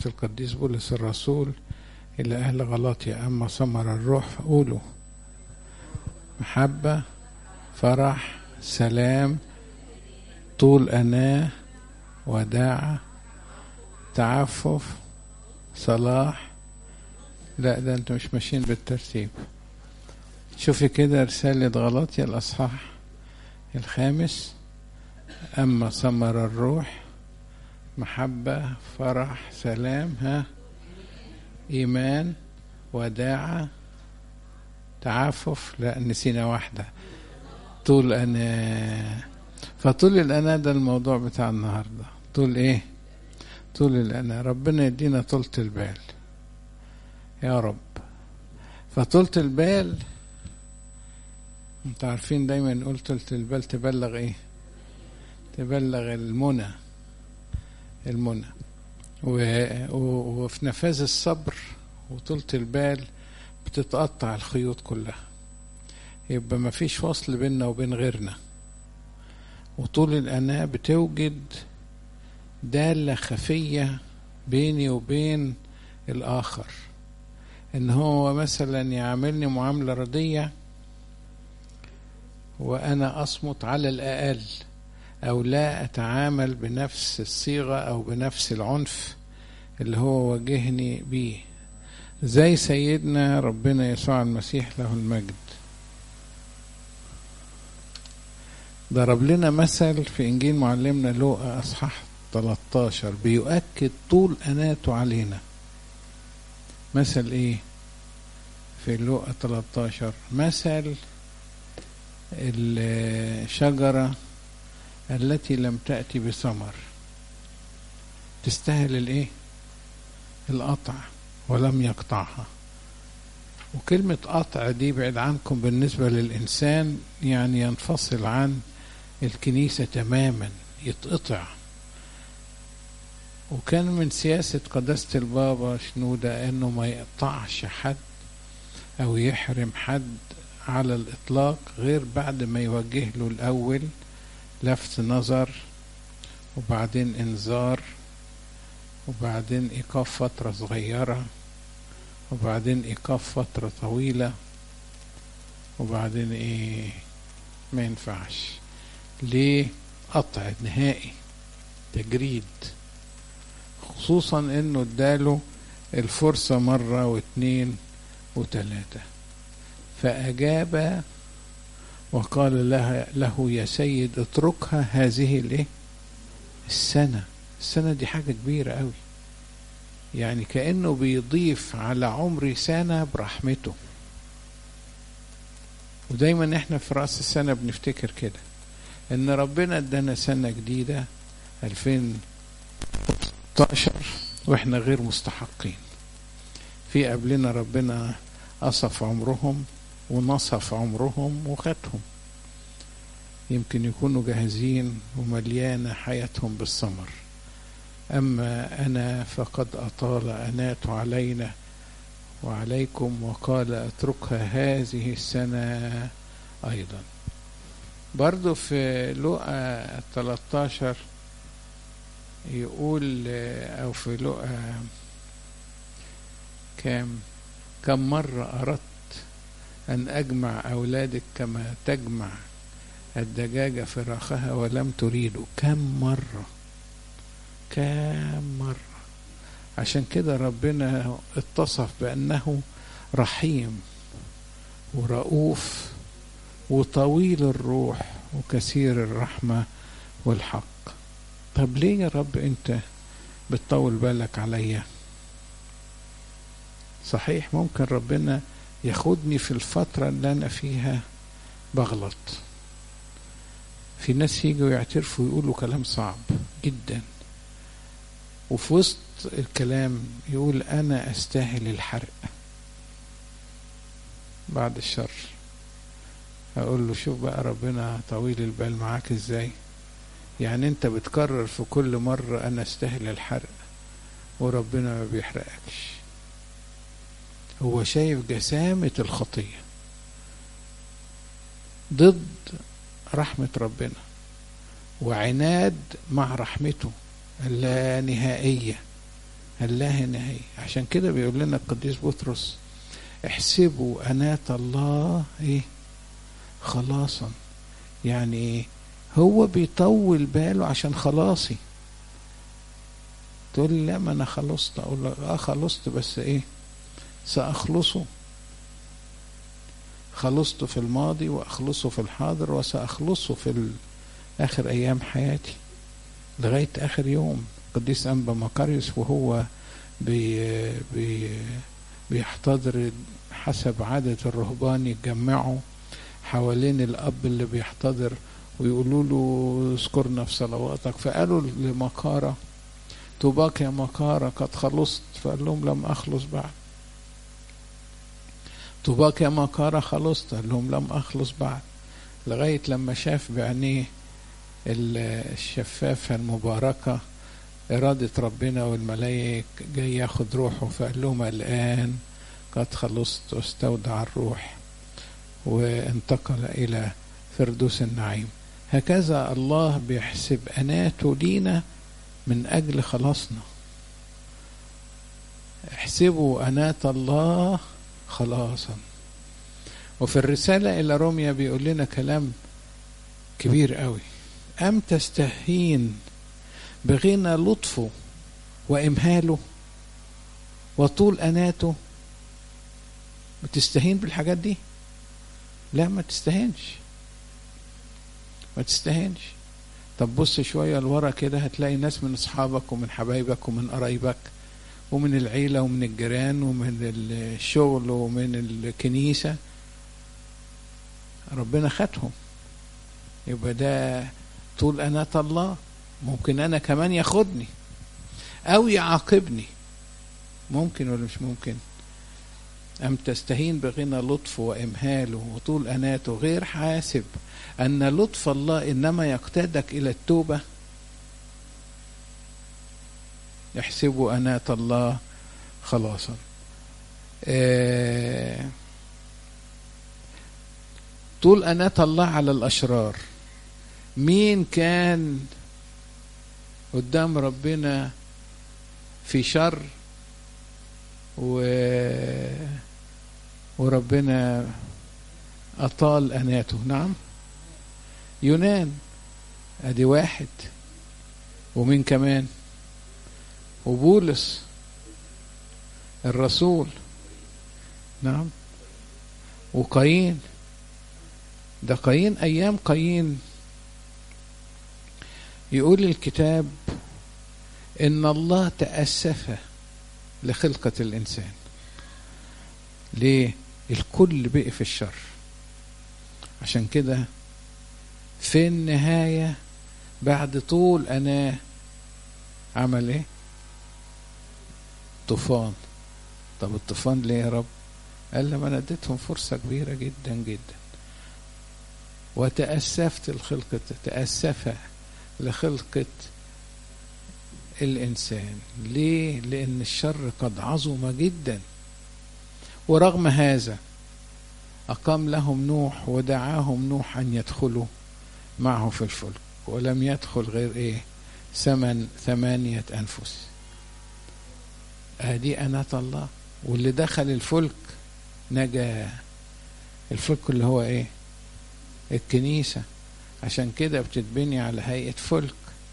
القديس بولس الرسول إلى أهل غلاطيا أما ثمر الروح فقولوا محبة فرح سلام طول أناة وداعة تعفف صلاح لا ده انتوا مش ماشيين بالترتيب شوفي كده رسالة غلطية الأصحاح الخامس أما ثمر الروح محبة فرح سلام ها إيمان وداعة تعفف لا نسينا واحدة طول أنا فطول الأنا ده الموضوع بتاع النهاردة طول إيه طول الأنا ربنا يدينا طولة البال يا رب فطولة البال انت عارفين دايما نقول طولة البال تبلغ ايه تبلغ المنى المنى وفي نفاذ الصبر وطولة البال بتتقطع الخيوط كلها يبقى ما فيش وصل بيننا وبين غيرنا وطول الأناة بتوجد دالة خفية بيني وبين الآخر إن هو مثلا يعاملني معاملة رضية وأنا أصمت على الأقل أو لا أتعامل بنفس الصيغة أو بنفس العنف اللي هو واجهني بيه زي سيدنا ربنا يسوع المسيح له المجد ضرب لنا مثل في إنجيل معلمنا لوقا أصحاح 13 بيؤكد طول أناته علينا مثل إيه في لوقا 13 مثل الشجرة التي لم تأتي بثمر تستاهل الإيه القطع ولم يقطعها وكلمة قطع دي بعد عنكم بالنسبة للإنسان يعني ينفصل عن الكنيسة تماما يتقطع وكان من سياسة قداسة البابا شنودة انه ما يقطعش حد او يحرم حد على الاطلاق غير بعد ما يوجه له الاول لفت نظر وبعدين انذار وبعدين ايقاف فترة صغيرة وبعدين ايقاف فترة طويلة وبعدين ايه ما ينفعش ليه قطع نهائي تجريد خصوصا انه اداله الفرصة مرة واثنين وثلاثة فأجاب وقال لها له يا سيد اتركها هذه الايه السنة السنة دي حاجة كبيرة قوي يعني كأنه بيضيف على عمري سنة برحمته ودايما احنا في رأس السنة بنفتكر كده ان ربنا ادانا سنة جديدة 2016 واحنا غير مستحقين في قبلنا ربنا قصف عمرهم ونصف عمرهم وخدهم يمكن يكونوا جاهزين ومليانة حياتهم بالثمر أما أنا فقد أطال أنات علينا وعليكم وقال اتركها هذه السنة أيضا برضو في لقى 13 يقول أو في لقى كام كم مرة أردت أن أجمع أولادك كما تجمع الدجاجة فراخها ولم تريدوا كم مرة كم مرة عشان كده ربنا اتصف بأنه رحيم ورؤوف وطويل الروح وكثير الرحمة والحق طب ليه يا رب انت بتطول بالك عليا صحيح ممكن ربنا ياخدني في الفترة اللي أنا فيها بغلط في ناس يجوا يعترفوا ويقولوا كلام صعب جدا وفي وسط الكلام يقول أنا أستاهل الحرق بعد الشر أقول له شوف بقى ربنا طويل البال معاك إزاي يعني أنت بتكرر في كل مرة أنا أستاهل الحرق وربنا ما بيحرقكش هو شايف جسامة الخطية ضد رحمة ربنا وعناد مع رحمته اللانهائية اللا نهاية عشان كده بيقول لنا القديس بطرس احسبوا أناة الله ايه خلاصا يعني ايه هو بيطول باله عشان خلاصي تقول لي لا ما انا خلصت اقول لك اه خلصت بس ايه ساخلصه خلصت في الماضي واخلصه في الحاضر وساخلصه في اخر ايام حياتي لغايه اخر يوم قديس انبا مقاريوس وهو بي بي بيحتضر حسب عادة الرهبان يتجمعوا حوالين الأب اللي بيحتضر ويقولوا له اذكرنا في صلواتك فقالوا لمقارة طوباك يا مقارة قد خلصت فقال لهم لم أخلص بعد طوباك يا مقارة خلصت قال لهم لم أخلص بعد لغاية لما شاف بعينيه الشفافة المباركة إرادة ربنا والملائك جاي ياخد روحه فقال لهم الآن قد خلصت واستودع الروح وانتقل إلى فردوس النعيم هكذا الله بيحسب أناته لينا من أجل خلاصنا احسبوا أناة الله خلاصا وفي الرسالة إلى روميا بيقول لنا كلام كبير قوي أم تستهين بغنى لطفه وإمهاله وطول أناته بتستهين بالحاجات دي لا ما تستهينش ما تستهينش طب بص شوية لورا كده هتلاقي ناس من أصحابك ومن حبايبك ومن قرايبك ومن العيلة ومن الجيران ومن الشغل ومن الكنيسة ربنا خدهم يبقى ده طول أناة الله ممكن أنا كمان ياخدني أو يعاقبني ممكن ولا مش ممكن أم تستهين بغنى لطفه وإمهاله وطول أناته غير حاسب أن لطف الله إنما يقتادك إلى التوبة يحسبوا أناة الله خلاصا آه طول أناة الله على الأشرار مين كان قدام ربنا في شر و وربنا أطال أناته نعم يونان أدي واحد ومين كمان وبولس الرسول نعم وقايين ده قايين أيام قايين يقول الكتاب إن الله تأسف لخلقة الإنسان ليه؟ الكل بقي في الشر عشان كده في النهاية بعد طول أناه عمل إيه؟ طوفان طب الطوفان ليه يا رب؟ قال لما أنا اديتهم فرصة كبيرة جدا جدا وتأسفت الخلقة تأسف لخلقة الإنسان ليه؟ لأن الشر قد عظم جدا ورغم هذا أقام لهم نوح ودعاهم نوح أن يدخلوا معه في الفلك ولم يدخل غير إيه ثمن ثمانية أنفس أدي أناة الله واللي دخل الفلك نجا الفلك اللي هو إيه الكنيسة عشان كده بتتبني على هيئة فلك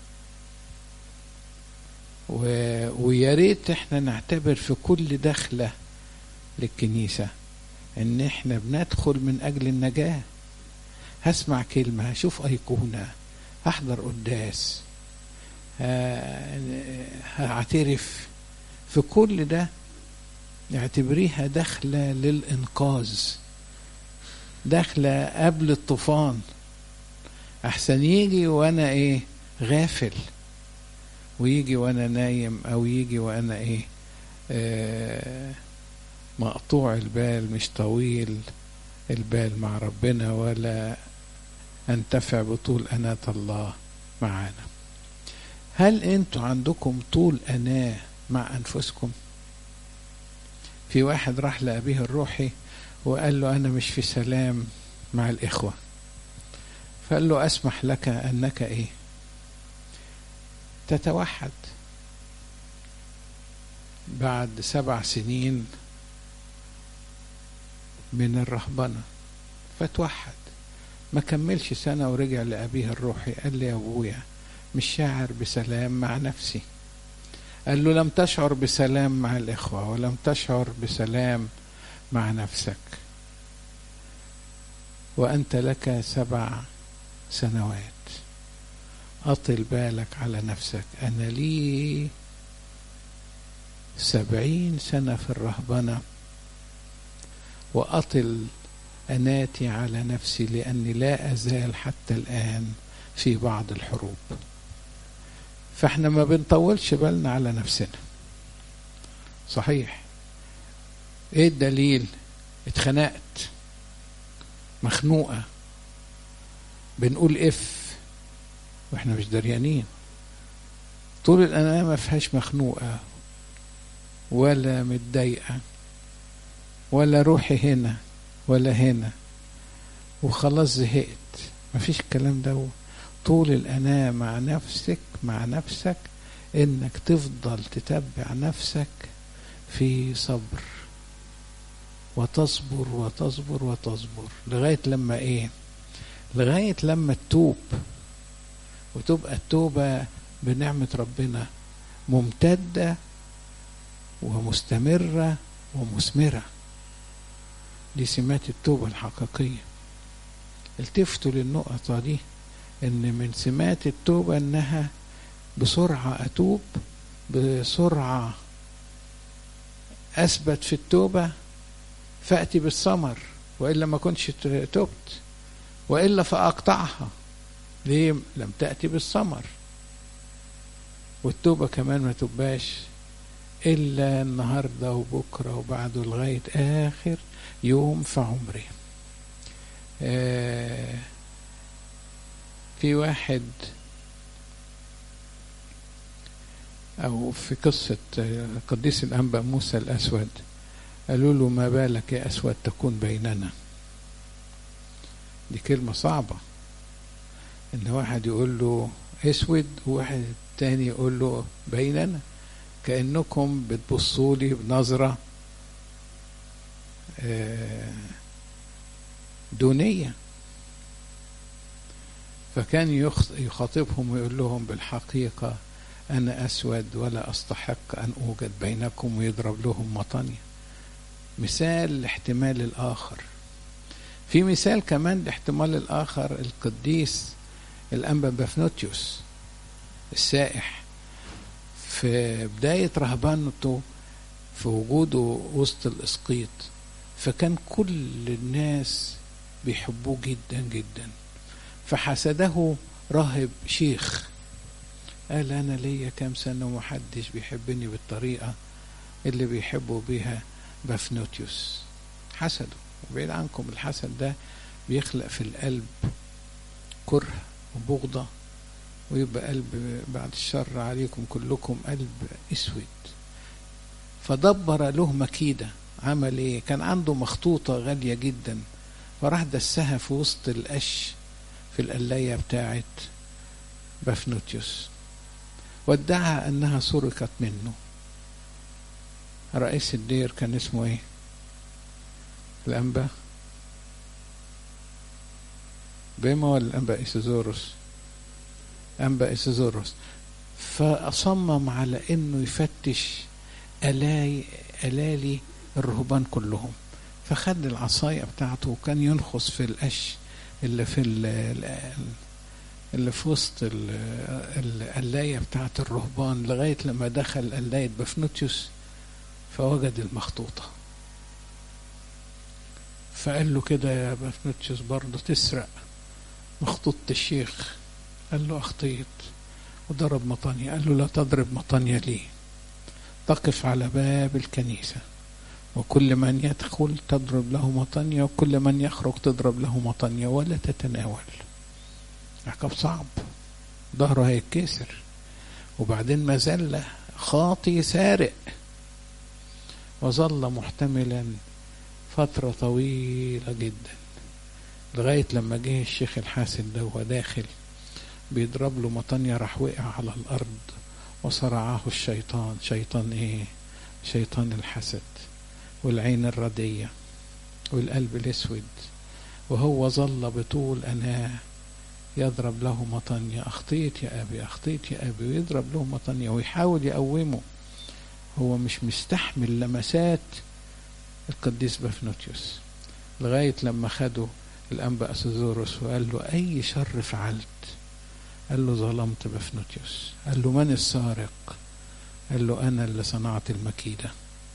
و... ويا ريت احنا نعتبر في كل دخلة للكنيسة ان احنا بندخل من اجل النجاة هسمع كلمة هشوف ايقونة هحضر قداس هعترف في كل ده اعتبريها دخلة للإنقاذ دخلة قبل الطوفان أحسن يجي وأنا إيه غافل ويجي وأنا نايم أو يجي وأنا إيه آه مقطوع البال مش طويل البال مع ربنا ولا أنتفع بطول أناة الله معانا هل أنتوا عندكم طول أناة مع أنفسكم في واحد راح لأبيه الروحي وقال له أنا مش في سلام مع الإخوة فقال له أسمح لك أنك إيه تتوحد بعد سبع سنين من الرهبنة فتوحد ما كملش سنة ورجع لأبيه الروحي قال لي يا أبويا مش شاعر بسلام مع نفسي قال له لم تشعر بسلام مع الإخوة ولم تشعر بسلام مع نفسك وأنت لك سبع سنوات أطل بالك على نفسك أنا لي سبعين سنة في الرهبنة وأطل أناتي على نفسي لأني لا أزال حتى الآن في بعض الحروب فاحنا ما بنطولش بالنا على نفسنا صحيح ايه الدليل اتخنقت مخنوقة بنقول اف واحنا مش دريانين طول الأناة ما فيهاش مخنوقة ولا متضايقة ولا روحي هنا ولا هنا وخلاص زهقت مفيش الكلام ده طول الأناة مع نفسك مع نفسك إنك تفضل تتبع نفسك في صبر وتصبر وتصبر وتصبر لغاية لما إيه لغاية لما تتوب وتبقى التوبة بنعمة ربنا ممتدة ومستمرة ومثمرة دي سمات التوبة الحقيقية التفتوا للنقطة دي ان من سمات التوبة انها بسرعة اتوب بسرعة اثبت في التوبة فاتي بالثمر والا ما كنتش تبت والا فاقطعها ليه لم تاتي بالثمر والتوبة كمان ما تبقاش إلا النهاردة وبكرة وبعده لغاية آخر يوم في عمري آه في واحد أو في قصة قديس الأنبا موسى الأسود قالوا له ما بالك يا أسود تكون بيننا دي كلمة صعبة إن واحد يقول له أسود وواحد تاني يقول له بيننا كأنكم بتبصوا لي بنظرة دونية فكان يخاطبهم ويقول لهم بالحقيقة أنا أسود ولا أستحق أن أوجد بينكم ويضرب لهم مطانية مثال لاحتمال الآخر في مثال كمان لاحتمال الآخر القديس الأنبا بافنوتيوس السائح في بداية رهبانته في وجوده وسط الإسقيط فكان كل الناس بيحبوه جدا جدا فحسده راهب شيخ قال أنا ليا كام سنة ومحدش بيحبني بالطريقة اللي بيحبوا بيها بافنوتيوس حسده وبعيد عنكم الحسد ده بيخلق في القلب كره وبغضة ويبقى قلب بعد الشر عليكم كلكم قلب اسود فدبر له مكيدة عمل ايه كان عنده مخطوطة غالية جدا فراح دسها في وسط القش في القلاية بتاعت بافنوتيوس وادعى انها سرقت منه رئيس الدير كان اسمه ايه الانبا بيما ولا الانبا ايسيزوروس انبا ايسيزوروس فاصمم على انه يفتش الاي الالي الرهبان كلهم فخد العصاية بتاعته وكان ينخص في القش اللي في اللي في وسط القلاية بتاعت الرهبان لغاية لما دخل قلاية بفنوتيوس فوجد المخطوطة فقال له كده يا بفنوتيوس برضه تسرق مخطوطة الشيخ قال له أخطيت وضرب مطانية قال له لا تضرب مطانية لي تقف على باب الكنيسة وكل من يدخل تضرب له مطانية وكل من يخرج تضرب له مطانية ولا تتناول عقاب صعب ظهره هيتكسر وبعدين ما زال خاطي سارق وظل محتملا فترة طويلة جدا لغاية لما جه الشيخ الحاسد ده وهو داخل بيضرب له مطانية راح وقع على الأرض وصرعه الشيطان شيطان ايه شيطان الحسد والعين الردية والقلب الأسود وهو ظل بطول أناه يضرب له مطنية أخطيت يا أبي أخطيت يا أبي ويضرب له مطنية ويحاول يقومه هو مش مستحمل لمسات القديس بفنوتيوس لغاية لما خده الأنبا أسوزوروس وقال له أي شر فعلت قال له ظلمت بفنوتيوس قال له من السارق قال له أنا اللي صنعت المكيدة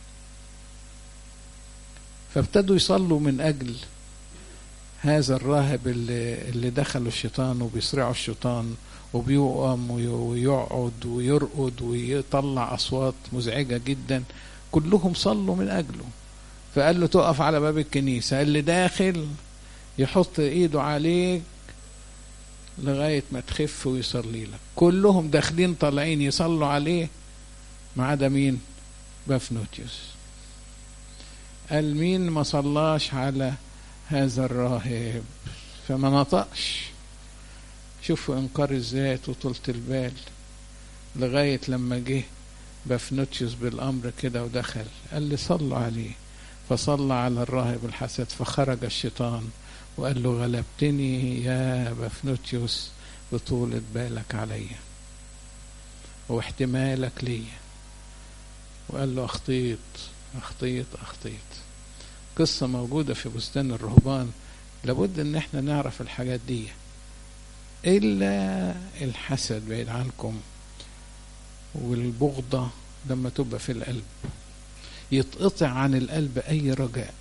فابتدوا يصلوا من أجل هذا الراهب اللي, اللي دخلوا الشيطان وبيسرعوا الشيطان وبيقوم ويقعد ويرقد ويطلع أصوات مزعجة جدا كلهم صلوا من أجله فقال له تقف على باب الكنيسة اللي داخل يحط ايده عليك لغاية ما تخف ويصلي لك كلهم داخلين طالعين يصلوا عليه ما عدا مين بفنوتيوس قال مين ما صلاش على هذا الراهب فما نطقش شوفوا انكار الذات وطولة البال لغاية لما جه بفنوتيوس بالأمر كده ودخل قال لي صلوا عليه فصلى على الراهب الحسد فخرج الشيطان وقال له غلبتني يا بفنوتيوس بطولة بالك عليا واحتمالك ليا وقال له أخطيت أخطيت أخطيت قصة موجودة في بستان الرهبان لابد ان احنا نعرف الحاجات دي الا الحسد بعيد عنكم والبغضة لما تبقى في القلب يتقطع عن القلب اي رجاء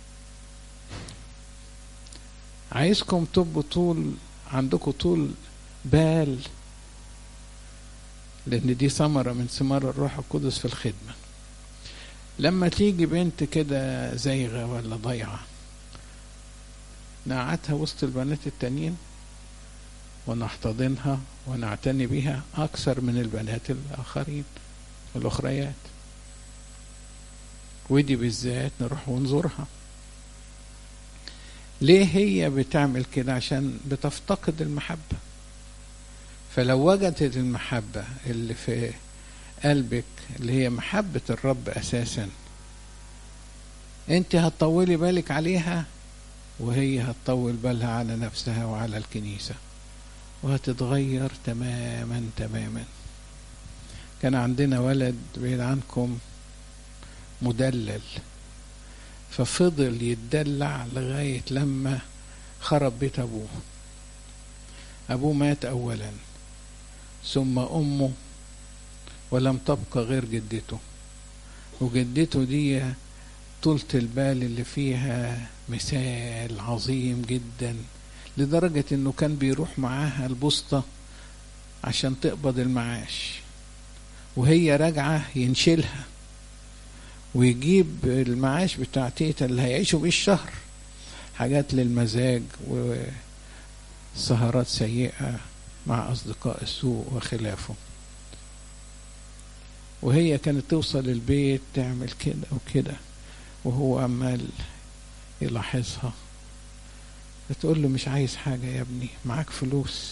عايزكم تبقوا طول عندكم طول بال لان دي ثمرة من ثمار الروح القدس في الخدمة لما تيجي بنت كده زايغة ولا ضيعة نقعدها وسط البنات التانيين ونحتضنها ونعتني بها أكثر من البنات الآخرين الأخريات ودي بالذات نروح ونزورها ليه هي بتعمل كده عشان بتفتقد المحبة فلو وجدت المحبة اللي في قلبك اللي هي محبة الرب أساسا انت هتطولي بالك عليها وهي هتطول بالها على نفسها وعلى الكنيسة وهتتغير تماما تماما كان عندنا ولد بعيد عنكم مدلل ففضل يتدلع لغاية لما خرب بيت أبوه أبوه مات أولا ثم أمه ولم تبقى غير جدته وجدته دي طولة البال اللي فيها مثال عظيم جدا لدرجة انه كان بيروح معاها البسطة عشان تقبض المعاش وهي راجعة ينشلها ويجيب المعاش بتاع تيتا اللي هيعيشوا بيه الشهر حاجات للمزاج وسهرات سيئة مع أصدقاء السوء وخلافه وهي كانت توصل البيت تعمل كده وكده وهو عمال يلاحظها بتقول له مش عايز حاجة يا ابني معاك فلوس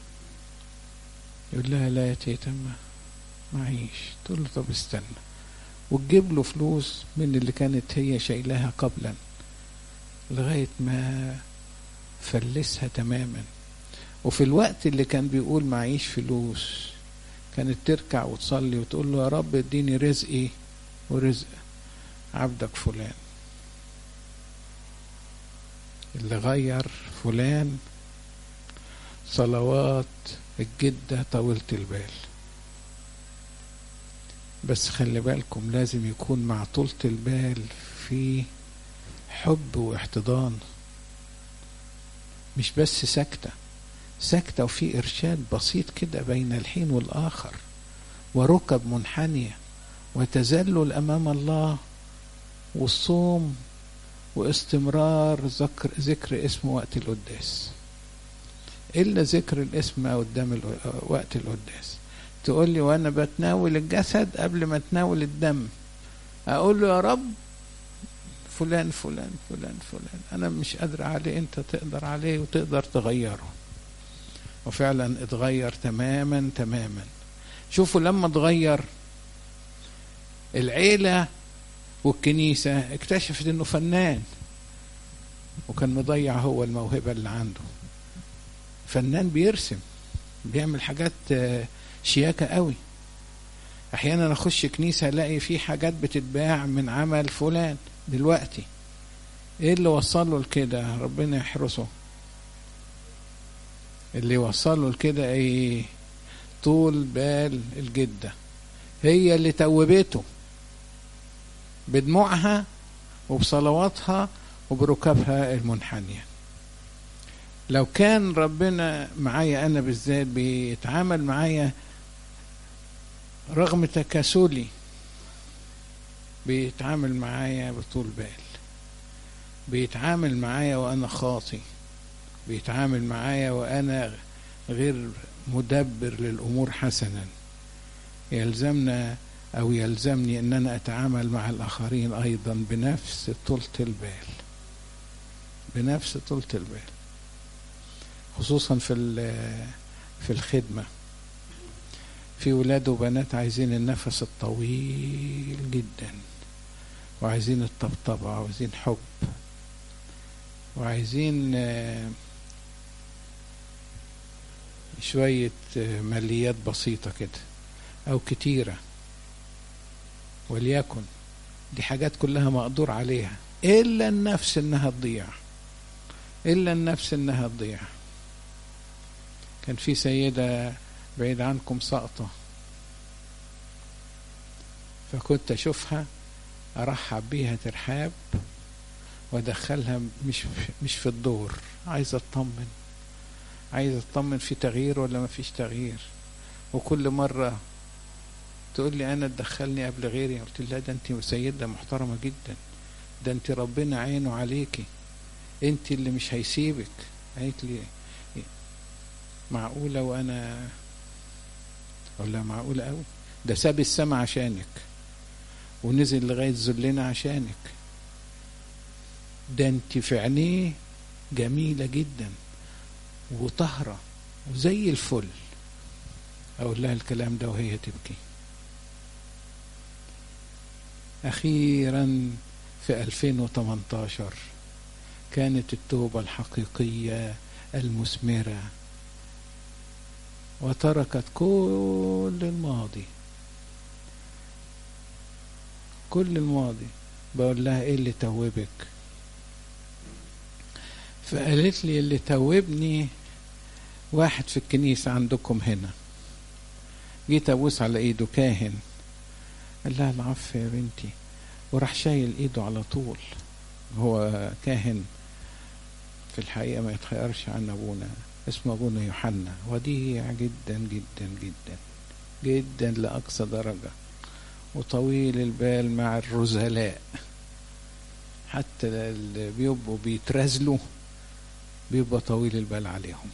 يقول لها لا يا تيتا ما معيش تقول له طب استنى وتجيب له فلوس من اللي كانت هي شايلاها قبلا لغاية ما فلسها تماما وفي الوقت اللي كان بيقول معيش فلوس كانت تركع وتصلي وتقول له يا رب اديني رزقي ورزق عبدك فلان اللي غير فلان صلوات الجدة طولة البال بس خلي بالكم لازم يكون مع طولة البال في حب واحتضان مش بس سكتة سكتة وفي إرشاد بسيط كده بين الحين والآخر وركب منحنية وتذلل أمام الله والصوم واستمرار ذكر ذكر اسم وقت القداس إلا ذكر الاسم قدام وقت القداس تقول لي وأنا بتناول الجسد قبل ما أتناول الدم أقول له يا رب فلان فلان فلان فلان أنا مش قادر عليه أنت تقدر عليه وتقدر تغيره وفعلا اتغير تماما تماما شوفوا لما اتغير العيلة والكنيسة اكتشفت انه فنان وكان مضيع هو الموهبة اللي عنده فنان بيرسم بيعمل حاجات شياكة قوي احيانا اخش كنيسة الاقي في حاجات بتتباع من عمل فلان دلوقتي ايه اللي وصله لكده ربنا يحرسه اللي وصله لكده ايه طول بال الجدة هي اللي توبته بدموعها وبصلواتها وبركابها المنحنية لو كان ربنا معايا أنا بالذات بيتعامل معايا رغم تكاسلي بيتعامل معايا بطول بال بيتعامل معايا وأنا خاطي بيتعامل معايا وأنا غير مدبر للأمور حسنا يلزمنا أو يلزمني أن أنا أتعامل مع الآخرين أيضا بنفس طولة البال بنفس طولة البال خصوصا في في الخدمة في ولاد وبنات عايزين النفس الطويل جدا وعايزين الطبطبة وعايزين حب وعايزين شوية ماليات بسيطة كده أو كتيرة وليكن دي حاجات كلها مقدور عليها إلا النفس إنها تضيع إلا النفس إنها تضيع كان في سيدة بعيد عنكم سقطة فكنت أشوفها أرحب بيها ترحاب وأدخلها مش مش في الدور عايزة أطمن عايزة أطمن في تغيير ولا ما فيش تغيير وكل مرة تقول لي أنا تدخلني قبل غيري قلت لها ده أنت سيدة محترمة جدا ده أنت ربنا عينه عليكي أنت اللي مش هيسيبك قالت لي معقولة وأنا أقول لها معقولة أوي ده ساب السما عشانك ونزل لغاية ذلنا عشانك ده انت في عينيه جميلة جدا وطهرة وزي الفل أقول لها الكلام ده وهي تبكي أخيرا في 2018 كانت التوبة الحقيقية المثمرة وتركت كل الماضي كل الماضي بقول لها ايه اللي توبك فقالت لي اللي توبني واحد في الكنيسة عندكم هنا جيت ابوس على ايده كاهن قال لها العفو يا بنتي وراح شايل ايده على طول هو كاهن في الحقيقة ما يتخيرش عن ابونا اسمه ابونا يوحنا وديع جدا جدا جدا جدا لأقصى درجة وطويل البال مع الرزلاء حتى اللي بيبقوا بيترازلوا بيبقى طويل البال عليهم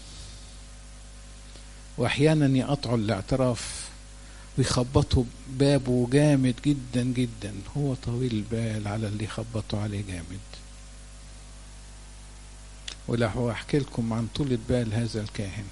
واحيانا يقطعوا الاعتراف ويخبطوا بابه جامد جدا جدا هو طويل البال على اللي يخبطوا عليه جامد ولا احكي لكم عن طولة بال هذا الكاهن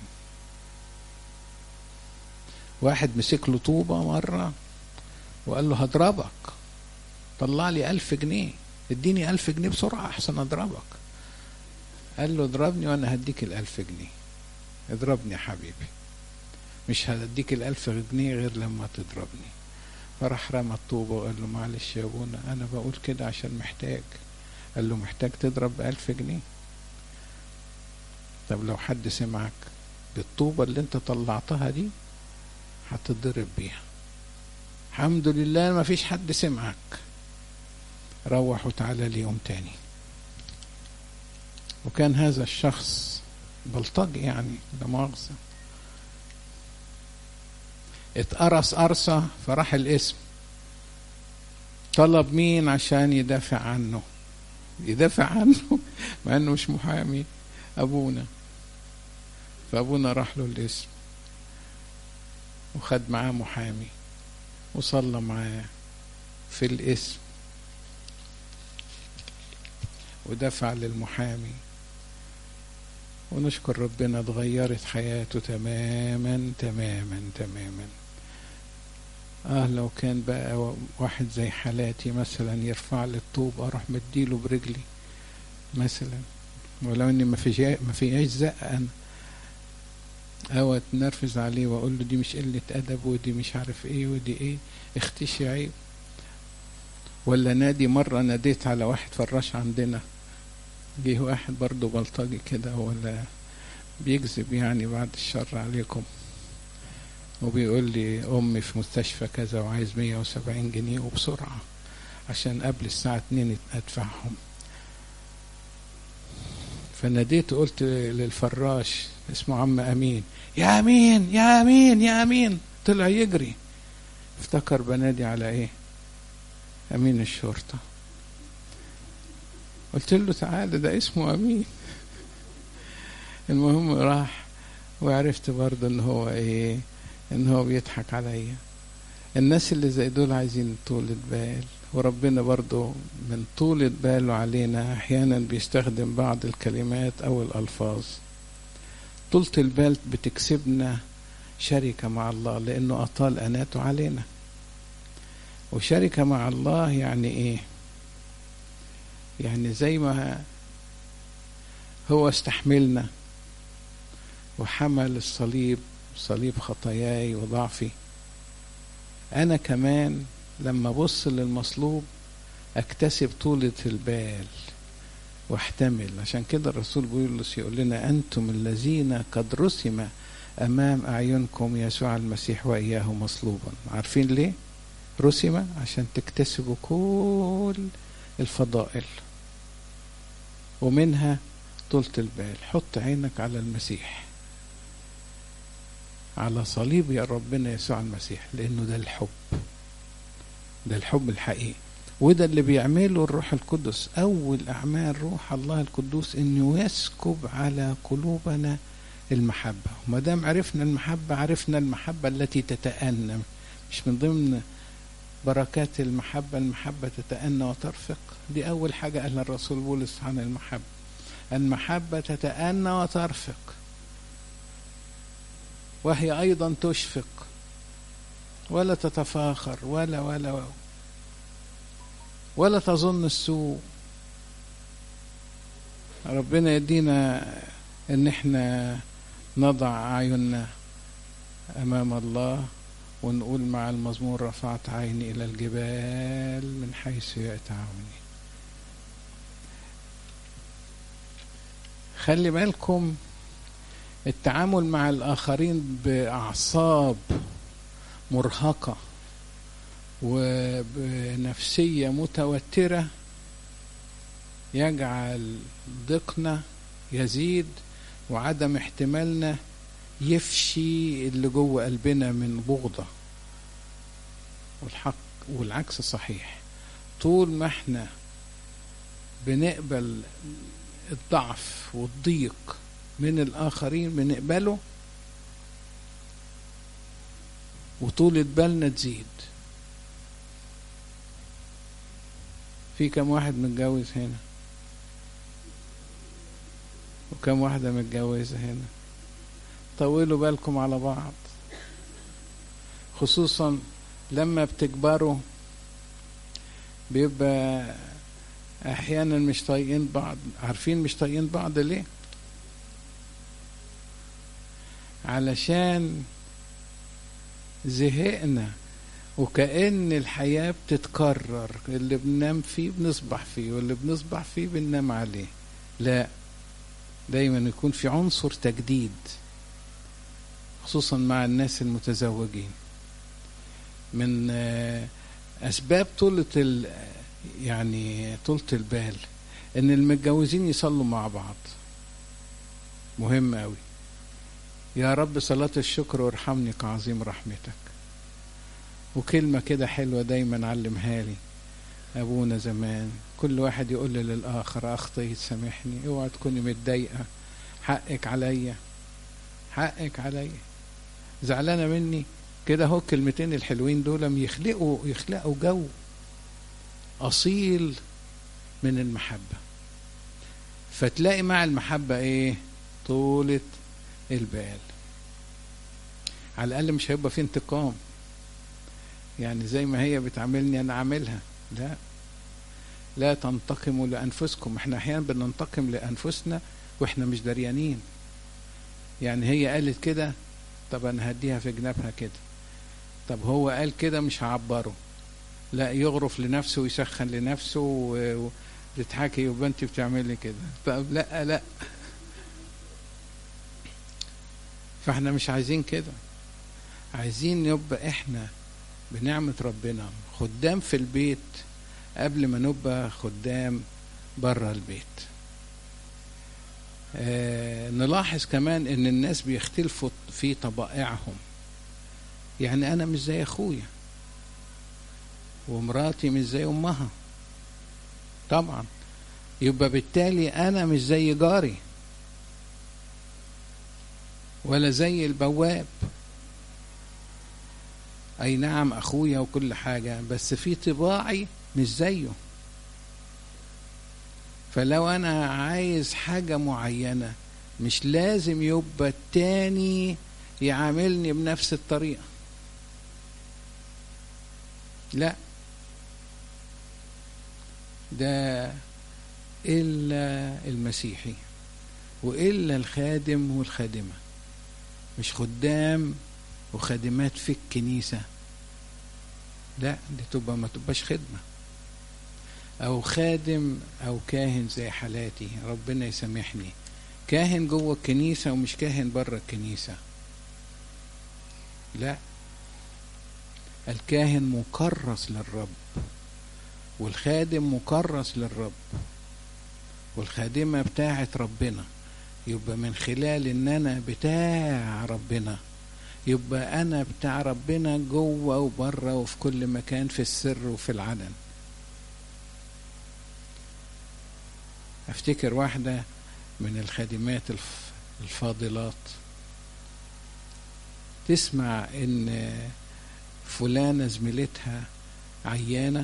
واحد مسك له طوبة مرة وقال له هضربك طلع لي ألف جنيه اديني ألف جنيه بسرعة أحسن أضربك قال له اضربني وأنا هديك الألف جنيه اضربني يا حبيبي مش هديك الألف جنيه غير لما تضربني فراح رمى الطوبة وقال له معلش يا ابونا أنا بقول كده عشان محتاج قال له محتاج تضرب بألف جنيه طب لو حد سمعك بالطوبة اللي انت طلعتها دي هتضرب بيها الحمد لله ما فيش حد سمعك روح وتعالى لي يوم تاني وكان هذا الشخص بلطجي يعني لا مؤاخذة اتقرص قرصة فراح الاسم طلب مين عشان يدافع عنه يدافع عنه مع انه مش محامي ابونا فابونا راح له الاسم وخد معاه محامي وصلى معاه في الاسم ودفع للمحامي ونشكر ربنا اتغيرت حياته تماما تماما تماما اه لو كان بقى واحد زي حالاتي مثلا يرفع لي الطوب اروح مديله برجلي مثلا ولو اني ما فيش ما فيهاش زق انا او اتنرفز عليه واقول له دي مش قله ادب ودي مش عارف ايه ودي ايه اختشي عيب ولا نادي مرة ناديت على واحد فراش عندنا جه واحد برضه بلطجي كده ولا بيكذب يعني بعد الشر عليكم وبيقول لي أمي في مستشفى كذا وعايز 170 جنيه وبسرعة عشان قبل الساعة 2 أدفعهم فناديت قلت للفراش اسمه عم أمين يا أمين يا أمين يا أمين طلع يجري افتكر بنادي على إيه أمين الشرطة قلت له تعالى ده اسمه أمين المهم راح وعرفت برضه ان هو ايه ان هو بيضحك عليا الناس اللي زي دول عايزين طولة بال وربنا برضه من طولة باله علينا احيانا بيستخدم بعض الكلمات او الالفاظ طولة البال بتكسبنا شركة مع الله لانه اطال اناته علينا وشركة مع الله يعني ايه يعني زي ما هو استحملنا وحمل الصليب صليب خطاياي وضعفي انا كمان لما ابص للمصلوب اكتسب طولة البال واحتمل عشان كده الرسول بولس يقول لنا انتم الذين قد رسم امام اعينكم يسوع المسيح واياه مصلوبا عارفين ليه رسم عشان تكتسبوا كل الفضائل ومنها طولة البال حط عينك على المسيح على صليب يا ربنا يسوع المسيح لانه ده الحب ده الحب الحقيقي وده اللي بيعمله الروح القدس اول اعمال روح الله القدوس انه يسكب على قلوبنا المحبه وما دام عرفنا المحبه عرفنا المحبه التي تتأنى مش من ضمن بركات المحبه المحبه تتأنى وترفق دي اول حاجه قالها الرسول بولس عن المحبه المحبه تتأنى وترفق وهي أيضا تشفق ولا تتفاخر ولا ولا ولا تظن السوء ربنا يدينا ان احنا نضع اعيننا امام الله ونقول مع المزمور رفعت عيني الى الجبال من حيث ياتي عوني خلي بالكم التعامل مع الآخرين بأعصاب مرهقة وبنفسية متوترة يجعل ضيقنا يزيد وعدم احتمالنا يفشي اللي جوه قلبنا من بغضة والحق والعكس صحيح طول ما احنا بنقبل الضعف والضيق من الآخرين بنقبله وطولة بالنا تزيد في كم واحد متجوز هنا وكم واحدة متجوزة هنا طولوا بالكم على بعض خصوصا لما بتكبروا بيبقى احيانا مش طايقين بعض عارفين مش طايقين بعض ليه علشان زهقنا وكأن الحياة بتتكرر اللي بننام فيه بنصبح فيه واللي بنصبح فيه بننام عليه لا دايما يكون في عنصر تجديد خصوصا مع الناس المتزوجين من أسباب طولة يعني طولة البال إن المتجوزين يصلوا مع بعض مهم أوي يا رب صلاة الشكر وارحمني كعظيم رحمتك وكلمة كده حلوة دايما علمها لي أبونا زمان كل واحد يقول للآخر أخطيت سامحني اوعى تكوني متضايقة حقك عليا حقك عليا زعلانة مني كده هو الكلمتين الحلوين دول يخلقوا يخلقوا جو أصيل من المحبة فتلاقي مع المحبة إيه طولة البال على الأقل مش هيبقى في انتقام يعني زي ما هي بتعاملني انا عاملها لا لا تنتقموا لانفسكم احنا احيانا بننتقم لانفسنا واحنا مش دريانين يعني هي قالت كده طب انا هديها في جنابها كده طب هو قال كده مش هعبره لا يغرف لنفسه ويسخن لنفسه وتضحكي يبقى انت بتعملي كده طب لا لا فاحنا مش عايزين كده عايزين يبقى احنا بنعمة ربنا خدام في البيت قبل ما نبقى خدام بره البيت آه نلاحظ كمان ان الناس بيختلفوا في طبائعهم يعني انا مش زي اخويا ومراتي مش زي امها طبعا يبقى بالتالي انا مش زي جاري ولا زي البواب اي نعم اخويا وكل حاجه بس في طباعي مش زيه فلو انا عايز حاجه معينه مش لازم يبقى التاني يعاملني بنفس الطريقه لا ده الا المسيحي والا الخادم والخادمه مش خدام وخادمات في الكنيسة لا دي تبقى ما تبقاش خدمة أو خادم أو كاهن زي حالاتي ربنا يسامحني كاهن جوه الكنيسة ومش كاهن بره الكنيسة لا الكاهن مكرس للرب والخادم مكرس للرب والخادمة بتاعت ربنا يبقى من خلال ان انا بتاع ربنا يبقى انا بتاع ربنا جوه وبره وفي كل مكان في السر وفي العلن افتكر واحده من الخادمات الفاضلات تسمع ان فلانه زميلتها عيانه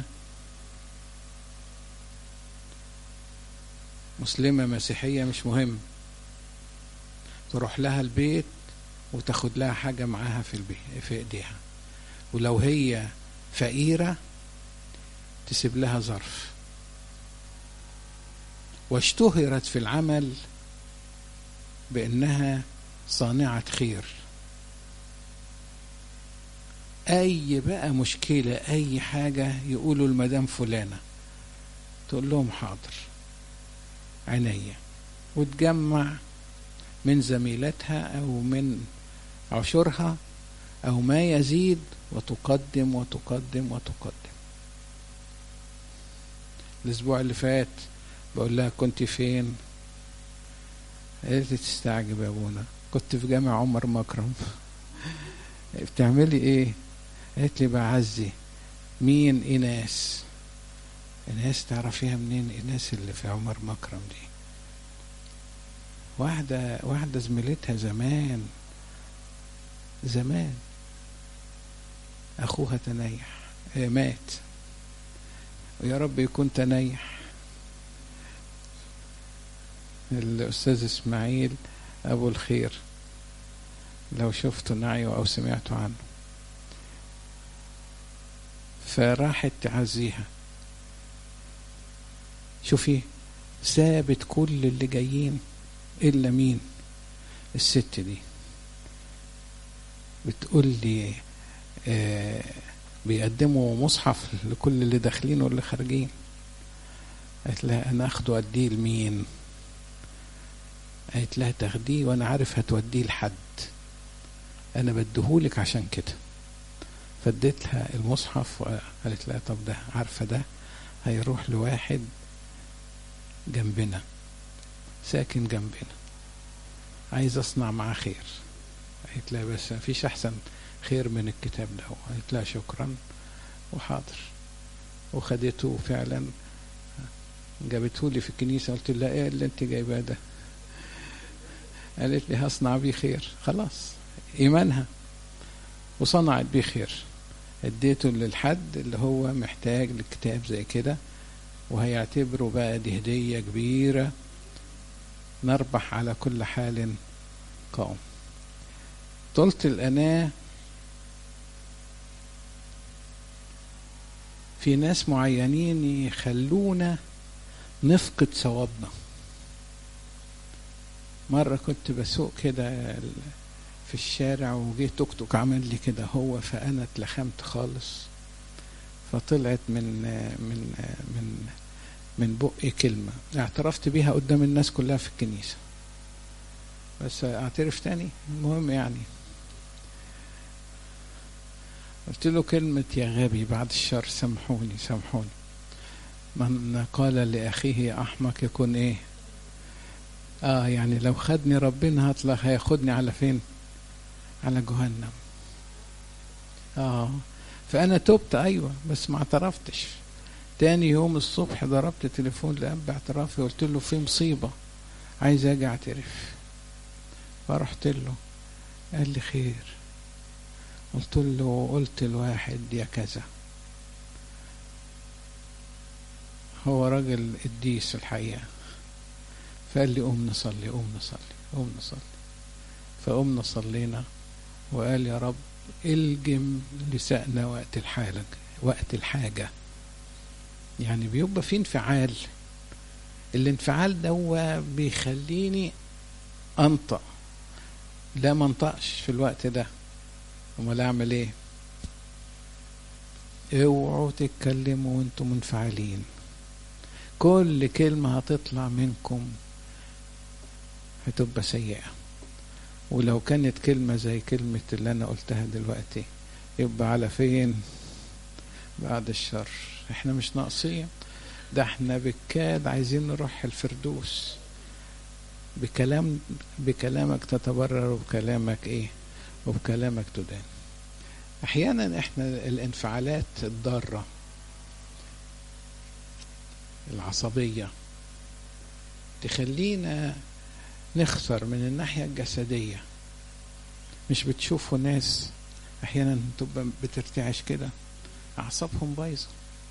مسلمه مسيحيه مش مهم تروح لها البيت وتاخد لها حاجة معاها في البيت في ايديها ولو هي فقيرة تسيب لها ظرف واشتهرت في العمل بأنها صانعة خير أي بقى مشكلة أي حاجة يقولوا المدام فلانة تقول لهم حاضر عينيا وتجمع من زميلتها أو من عشورها أو ما يزيد وتقدم وتقدم وتقدم الأسبوع اللي فات بقول لها كنت فين قالت لي تستعجب يا ابونا كنت في جامع عمر مكرم بتعملي ايه قالت لي بعزي مين ايناس ايناس تعرفيها منين ايناس اللي في عمر مكرم دي واحدة واحدة زميلتها زمان زمان أخوها تنيح مات ويا رب يكون تنيح الأستاذ إسماعيل أبو الخير لو شفتوا نعيه أو سمعتوا عنه فراحت تعزيها شوفي سابت كل اللي جايين إلا مين الست دي بتقول لي آه بيقدموا مصحف لكل اللي داخلين واللي خارجين قالت لها انا اخده اديه لمين قالت لها تاخديه وانا عارف هتوديه لحد انا بديهولك عشان كده فديت لها المصحف وقالت لها طب ده عارفه ده هيروح لواحد جنبنا ساكن جنبنا عايز اصنع معاه خير قالت لها بس مفيش احسن خير من الكتاب ده قالت لها شكرا وحاضر وخدته فعلا جابته لي في الكنيسه قلت لها ايه اللي انت جايباه ده قالت لي هصنع بيه خير خلاص ايمانها وصنعت بيه خير اديته للحد اللي هو محتاج لكتاب زي كده وهيعتبره بقى دي هدية كبيرة نربح على كل حال قوم طولة الأناة في ناس معينين يخلونا نفقد ثوابنا مرة كنت بسوق كده في الشارع وجه توك توك عمل لي كده هو فأنا اتلخمت خالص فطلعت من من من من بقي كلمة اعترفت بيها قدام الناس كلها في الكنيسة بس اعترف تاني المهم يعني قلت له كلمة يا غبي بعد الشر سامحوني سامحوني من قال لأخيه يا أحمق يكون إيه آه يعني لو خدني ربنا هطلع هياخدني على فين على جهنم آه فأنا تبت أيوة بس ما اعترفتش تاني يوم الصبح ضربت تليفون لأب اعترافي قلت له في مصيبة عايز أجي أعترف فرحت له قال لي خير قلت له قلت الواحد يا كذا هو راجل قديس الحقيقة فقال لي قوم نصلي قوم نصلي قوم نصلي فقمنا صلينا وقال يا رب الجم لساننا وقت الحاجة وقت الحاجة يعني بيبقى في انفعال الانفعال ده بيخليني انطق لا ما انطقش في الوقت ده امال اعمل ايه اوعوا تتكلموا وانتم منفعلين كل كلمة هتطلع منكم هتبقى سيئة ولو كانت كلمة زي كلمة اللي أنا قلتها دلوقتي يبقى على فين بعد الشر احنا مش ناقصين ده احنا بالكاد عايزين نروح الفردوس بكلام بكلامك تتبرر وبكلامك ايه وبكلامك تدان احيانا احنا الانفعالات الضاره العصبيه تخلينا نخسر من الناحيه الجسديه مش بتشوفوا ناس احيانا تبقى بترتعش كده اعصابهم بايظه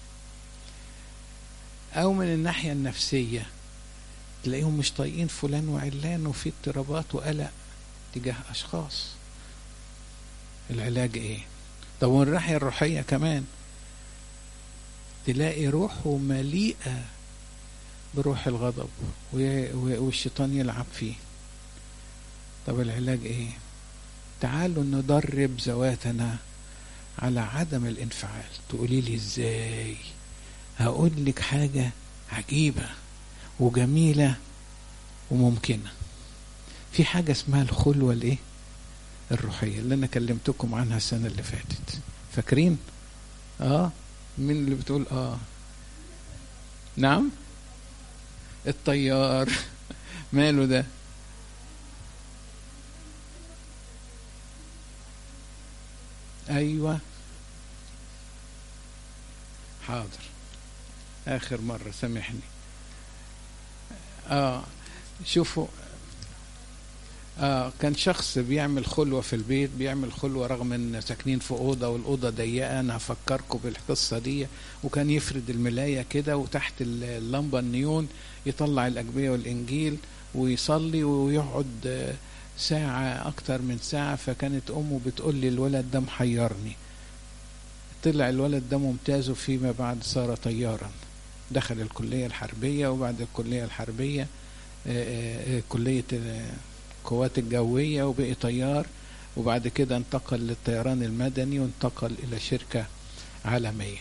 او من الناحيه النفسيه تلاقيهم مش طايقين فلان وعلان وفي اضطرابات وقلق تجاه اشخاص العلاج ايه طب والناحيه الروحيه كمان تلاقي روحه مليئه بروح الغضب والشيطان يلعب فيه طب العلاج ايه تعالوا ندرب ذواتنا على عدم الانفعال تقولي لي ازاي هقول لك حاجه عجيبه وجميله وممكنه في حاجه اسمها الخلوه الايه الروحيه اللي انا كلمتكم عنها السنه اللي فاتت فاكرين اه مين اللي بتقول اه نعم الطيار ماله ده ايوه حاضر اخر مره سامحني اه شوفوا آه كان شخص بيعمل خلوة في البيت بيعمل خلوة رغم ان ساكنين في أوضة والأوضة ضيقة أنا هفكركم بالقصة دي وكان يفرد الملاية كده وتحت اللمبة النيون يطلع الأجبية والإنجيل ويصلي ويقعد ساعة أكتر من ساعة فكانت أمه بتقول لي الولد ده محيرني طلع الولد ده ممتاز وفيما بعد صار طيارا دخل الكلية الحربية وبعد الكلية الحربية كلية القوات الجوية وبقي طيار وبعد كده انتقل للطيران المدني وانتقل إلى شركة عالمية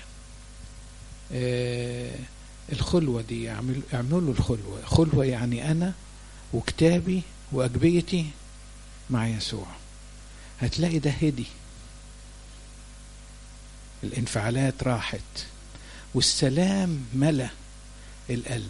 الخلوة دي اعملوا له الخلوة خلوة يعني أنا وكتابي وأجبيتي مع يسوع هتلاقي ده هدي الانفعالات راحت والسلام ملا القلب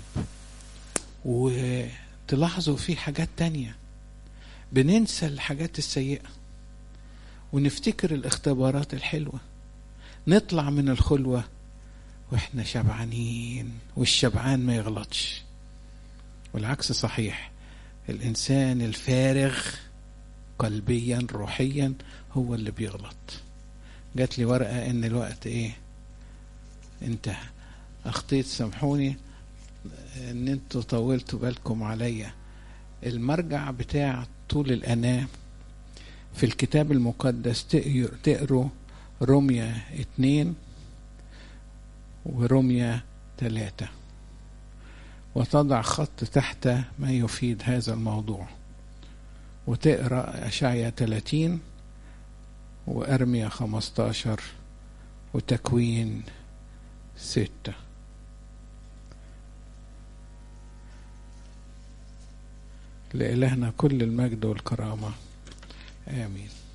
وتلاحظوا في حاجات تانية بننسى الحاجات السيئة ونفتكر الاختبارات الحلوة نطلع من الخلوة واحنا شبعانين والشبعان ما يغلطش والعكس صحيح الانسان الفارغ قلبيا روحيا هو اللي بيغلط جات لي ورقه ان الوقت ايه انتهى اخطيت سامحوني ان انتوا طولتوا بالكم عليا المرجع بتاع طول الاناه في الكتاب المقدس تقروا رمية اتنين ورمية ثلاثة وتضع خط تحت ما يفيد هذا الموضوع وتقرأ أشعيا 30 وأرميا 15 وتكوين ستة لإلهنا كل المجد والكرامة آمين